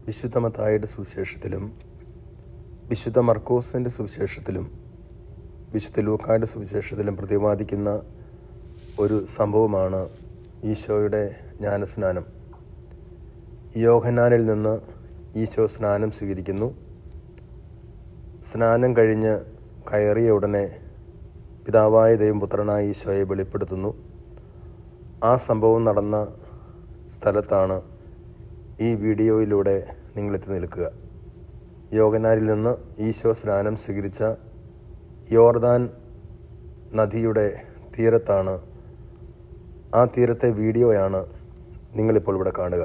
വിശുദ്ധ മത്തായിയുടെ സുവിശേഷത്തിലും വിശുദ്ധ മർക്കോസിൻ്റെ സുവിശേഷത്തിലും വിശുദ്ധ ലൂക്കായുടെ സുവിശേഷത്തിലും പ്രതിപാദിക്കുന്ന ഒരു സംഭവമാണ് ഈശോയുടെ ജ്ഞാനസ്നാനം യോഹന്നാനിൽ നിന്ന് ഈശോ സ്നാനം സ്വീകരിക്കുന്നു സ്നാനം കഴിഞ്ഞ് കയറിയ ഉടനെ പിതാവായ ദൈവം പുത്രനായ ഈശോയെ വെളിപ്പെടുത്തുന്നു ആ സംഭവം നടന്ന സ്ഥലത്താണ് ഈ വീഡിയോയിലൂടെ നിങ്ങളെത്തി നിൽക്കുക യോഗനാരിൽ നിന്ന് ഈശോ സ്നാനം സ്വീകരിച്ച യോർദാൻ നദിയുടെ തീരത്താണ് ആ തീരത്തെ വീഡിയോയാണ് നിങ്ങളിപ്പോൾ ഇവിടെ കാണുക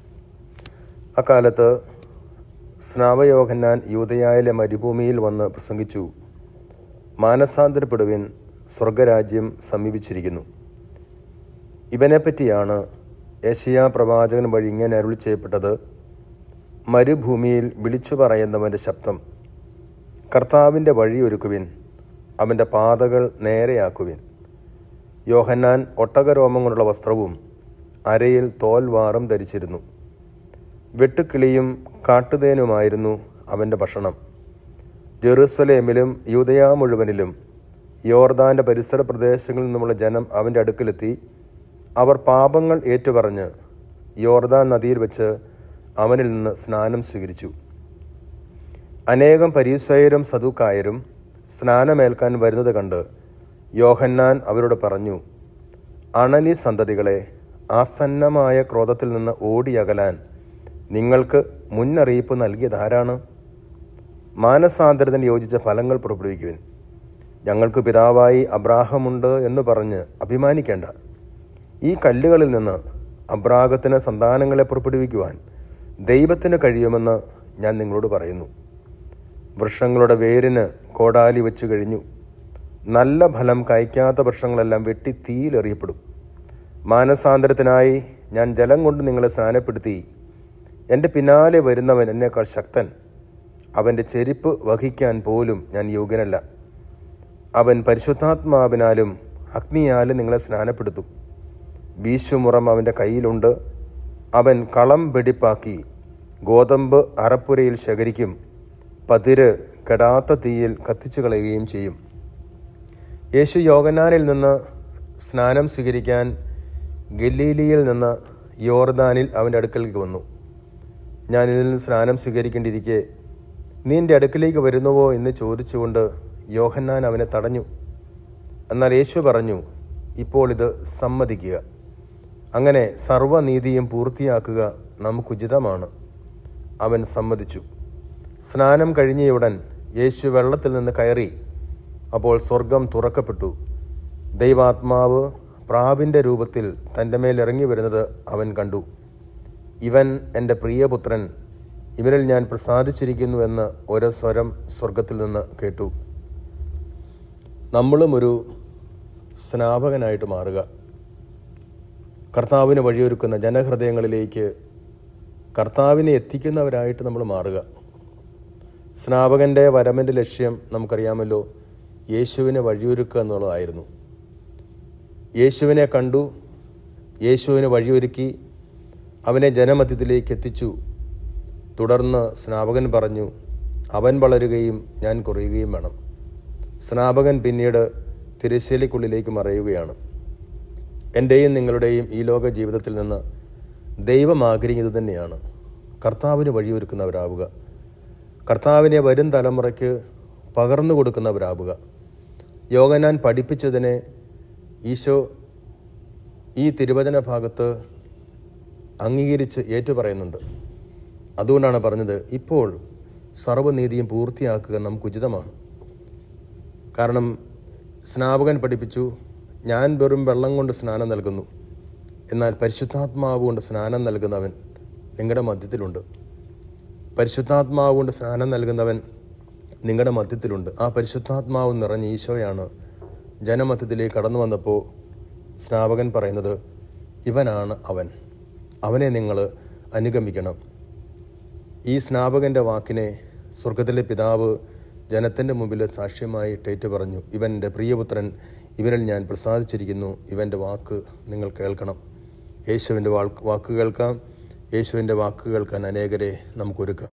അക്കാലത്ത് സ്നാവയോഹന്നാൻ യൂതയായിലെ മരുഭൂമിയിൽ വന്ന് പ്രസംഗിച്ചു മാനസാന്തരപ്പെടുവിൻ സ്വർഗരാജ്യം സമീപിച്ചിരിക്കുന്നു ഇവനെപ്പറ്റിയാണ് ഏഷ്യ പ്രവാചകൻ വഴി ഇങ്ങനെ അരുളി ചെയ്യപ്പെട്ടത് മരുഭൂമിയിൽ വിളിച്ചു പറയുന്നവൻ്റെ ശബ്ദം കർത്താവിൻ്റെ വഴിയൊരുക്കുവിൻ അവൻ്റെ പാതകൾ നേരെയാക്കുവിൻ യോഹന്നാൻ ഒട്ടകരോമം കൊണ്ടുള്ള വസ്ത്രവും അരയിൽ തോൽവാറും ധരിച്ചിരുന്നു വെട്ടുക്കിളിയും കാട്ടുതേനുമായിരുന്നു അവൻ്റെ ഭക്ഷണം ജെറുസലേമിലും യൂതയാ മുഴുവനിലും യോർദാൻ്റെ പരിസര പ്രദേശങ്ങളിൽ നിന്നുമുള്ള ജനം അവൻ്റെ അടുക്കിലെത്തി അവർ പാപങ്ങൾ ഏറ്റുപറഞ്ഞ് യോർദാൻ നദിയിൽ വെച്ച് അവനിൽ നിന്ന് സ്നാനം സ്വീകരിച്ചു അനേകം പരീസയരും സദുക്കായരും സ്നാനമേൽക്കാൻ വരുന്നത് കണ്ട് യോഹന്നാൻ അവരോട് പറഞ്ഞു അണലി സന്തതികളെ ആസന്നമായ ക്രോധത്തിൽ നിന്ന് ഓടിയകലാൻ നിങ്ങൾക്ക് മുന്നറിയിപ്പ് നൽകിയതാരാണ് മാനസാന്തരത്തിന് യോജിച്ച ഫലങ്ങൾ പുറപ്പെടുവിക്കുവിൻ ഞങ്ങൾക്ക് പിതാവായി അബ്രാഹമുണ്ട് എന്ന് പറഞ്ഞ് അഭിമാനിക്കേണ്ട ഈ കല്ലുകളിൽ നിന്ന് അബ്രാഹത്തിന് സന്താനങ്ങളെ പുറപ്പെടുവിക്കുവാൻ ദൈവത്തിന് കഴിയുമെന്ന് ഞാൻ നിങ്ങളോട് പറയുന്നു വൃക്ഷങ്ങളുടെ വേരിന് കോടാലി വെച്ച് കഴിഞ്ഞു നല്ല ഫലം കായ്ക്കാത്ത വൃക്ഷങ്ങളെല്ലാം വെട്ടി തീയിലെറിയപ്പെടും മാനസാന്തരത്തിനായി ഞാൻ ജലം കൊണ്ട് നിങ്ങളെ സ്നാനപ്പെടുത്തി എൻ്റെ പിന്നാലെ വരുന്നവൻ എന്നേക്കാൾ ശക്തൻ അവൻ്റെ ചെരിപ്പ് വഹിക്കാൻ പോലും ഞാൻ യോഗ്യനല്ല അവൻ പരിശുദ്ധാത്മാവിനാലും അഗ്നിയാലും നിങ്ങളെ സ്നാനപ്പെടുത്തും വീശുമുറം അവൻ്റെ കയ്യിലുണ്ട് അവൻ കളം വെടിപ്പാക്കി ഗോതമ്പ് അറപ്പുരയിൽ ശേഖരിക്കും പതിര് കെടാത്ത തീയിൽ കത്തിച്ചു കളയുകയും ചെയ്യും യേശു യോഗനാനിൽ നിന്ന് സ്നാനം സ്വീകരിക്കാൻ ഗലീലിയിൽ നിന്ന് യോർദാനിൽ അവൻ്റെ അടുക്കലേക്ക് വന്നു ഞാൻ ഇതിൽ നിന്ന് സ്നാനം സ്വീകരിക്കേണ്ടിയിരിക്കെ നീ എൻ്റെ അടുക്കിലേക്ക് വരുന്നുവോ എന്ന് ചോദിച്ചുകൊണ്ട് യോഹന്നാൻ അവനെ തടഞ്ഞു എന്നാൽ യേശു പറഞ്ഞു ഇപ്പോൾ ഇത് സമ്മതിക്കുക അങ്ങനെ സർവ്വനീതിയും പൂർത്തിയാക്കുക നമുക്കുചിതമാണ് അവൻ സമ്മതിച്ചു സ്നാനം കഴിഞ്ഞയുടൻ യേശു വെള്ളത്തിൽ നിന്ന് കയറി അപ്പോൾ സ്വർഗം തുറക്കപ്പെട്ടു ദൈവാത്മാവ് പ്രാവിൻ്റെ രൂപത്തിൽ തൻ്റെ മേൽ ഇറങ്ങി വരുന്നത് അവൻ കണ്ടു ഇവൻ എൻ്റെ പ്രിയപുത്രൻ ഇവരിൽ ഞാൻ പ്രസാദിച്ചിരിക്കുന്നു എന്ന് ഒരു സ്വരം സ്വർഗത്തിൽ നിന്ന് കേട്ടു നമ്മളും ഒരു സ്നാപകനായിട്ട് മാറുക കർത്താവിന് വഴിയൊരുക്കുന്ന ജനഹൃദയങ്ങളിലേക്ക് കർത്താവിനെ എത്തിക്കുന്നവരായിട്ട് നമ്മൾ മാറുക സ്നാപകൻ്റെ വരമൻ്റെ ലക്ഷ്യം നമുക്കറിയാമല്ലോ യേശുവിനെ വഴിയൊരുക്കുക എന്നുള്ളതായിരുന്നു യേശുവിനെ കണ്ടു യേശുവിനെ വഴിയൊരുക്കി അവനെ ജനമധ്യത്തിലേക്ക് എത്തിച്ചു തുടർന്ന് സ്നാപകൻ പറഞ്ഞു അവൻ വളരുകയും ഞാൻ കുറയുകയും വേണം സ്നാപകൻ പിന്നീട് തിരശ്ശേലിക്കുള്ളിലേക്ക് മറയുകയാണ് എൻ്റെയും നിങ്ങളുടെയും ഈ ലോക ജീവിതത്തിൽ നിന്ന് ദൈവം ആഗ്രഹിക്കുന്നത് തന്നെയാണ് കർത്താവിന് വഴിയൊരുക്കുന്നവരാവുക കർത്താവിനെ വരും തലമുറയ്ക്ക് പകർന്നു കൊടുക്കുന്നവരാവുക യോഗനാൻ പഠിപ്പിച്ചതിനെ ഈശോ ഈ തിരുവചന ഭാഗത്ത് അംഗീകരിച്ച് ഏറ്റുപറയുന്നുണ്ട് അതുകൊണ്ടാണ് പറഞ്ഞത് ഇപ്പോൾ സർവ്വനീതിയും പൂർത്തിയാക്കുക നമുക്ക് ഉചിതമാണ് കാരണം സ്നാപകൻ പഠിപ്പിച്ചു ഞാൻ വെറും വെള്ളം കൊണ്ട് സ്നാനം നൽകുന്നു എന്നാൽ പരിശുദ്ധാത്മാവ് കൊണ്ട് സ്നാനം നൽകുന്നവൻ നിങ്ങളുടെ മധ്യത്തിലുണ്ട് പരിശുദ്ധാത്മാവ് കൊണ്ട് സ്നാനം നൽകുന്നവൻ നിങ്ങളുടെ മധ്യത്തിലുണ്ട് ആ പരിശുദ്ധാത്മാവ് നിറഞ്ഞ ഈശോയാണ് ജനമധ്യത്തിലേക്ക് കടന്നു വന്നപ്പോൾ സ്നാപകൻ പറയുന്നത് ഇവനാണ് അവൻ അവനെ നിങ്ങൾ അനുഗമിക്കണം ഈ സ്നാപകൻ്റെ വാക്കിനെ സ്വർഗത്തിലെ പിതാവ് ജനത്തിൻ്റെ മുമ്പിൽ സാക്ഷ്യമായി ടേറ്റ് പറഞ്ഞു ഇവൻ്റെ പ്രിയപുത്രൻ ഇവരിൽ ഞാൻ പ്രസാദിച്ചിരിക്കുന്നു ഇവൻ്റെ വാക്ക് നിങ്ങൾ കേൾക്കണം യേശുവിൻ്റെ വാക്ക് വാക്ക് കേൾക്കാം യേശുവിൻ്റെ വാക്ക് കേൾക്കാൻ അനേകരെ നമുക്കൊരുക്കാം